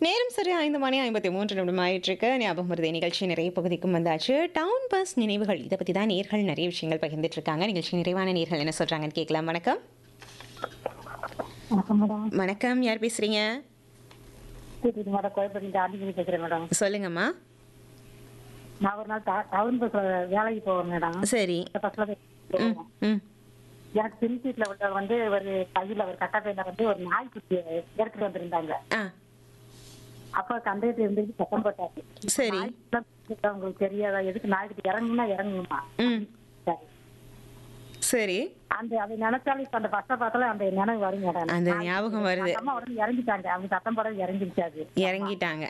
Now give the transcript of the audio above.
நேரம் சரியா ஐந்து மணி ஐம்பத்தி மூன்று நிமிடம் ஆயிட்டிருக்கு ஞாபகம் மருதி நிகழ்ச்சி நிறைய பகுதிக்கும் வந்தாச்சு டவுன் பஸ் நினைவுகள் இதை பற்றி தான் நேர்கள் நிறைய விஷயங்கள் பகிர்ந்துட்டு இருக்காங்க நிகழ்ச்சி நிறைவான நேர்கள் என்ன சொல்கிறாங்கன்னு கேட்கலாம் வணக்கம் வணக்கம் மேடம் வணக்கம் யார் பேசுகிறீங்க தூத்துக்குடி மேடம் கோயம்பேடு ஆண்டிகிரி பேசுறேன் மேடம் சொல்லுங்கம்மா நான் ஒரு நாள் டா- டவுன் பஸ்ல வேலைக்கு போவேன் மேடம் சரி இந்த பஸ்ல போய் ம் போவேன். ம் எனக்கு பின் சீட்ல உள்ளவர் வந்து ஒரு கையில ஒரு கட்டப்பையில வந்து ஒரு நாய் குட்டி எடுத்துட்டு வந்திருந்தாங்க ஆ அப்ப கண்டக்டர் இருந்துட்டு சத்தம் போட்டாரு சரி நாய்க்குட்டிலாம் குட்டிட்டா உங்களுக்கு தெரியாதா எதுக்கு நாய்க்குட்டி இறங்குனா இறங்குமா ம் சரி. சரி அந்த அதை நினைச்சாலும் இப்ப அந்த பஸ்ஸை பார்த்தாலும் அந்த நினைவு வரும் மேடம் அந்த ஞாபகம் வருது அம்மா உடனே இறங்கிட்டாங்க அவங்க சத்தம் போட இறங்கிருச்சாது இறங்கிட்டாங்க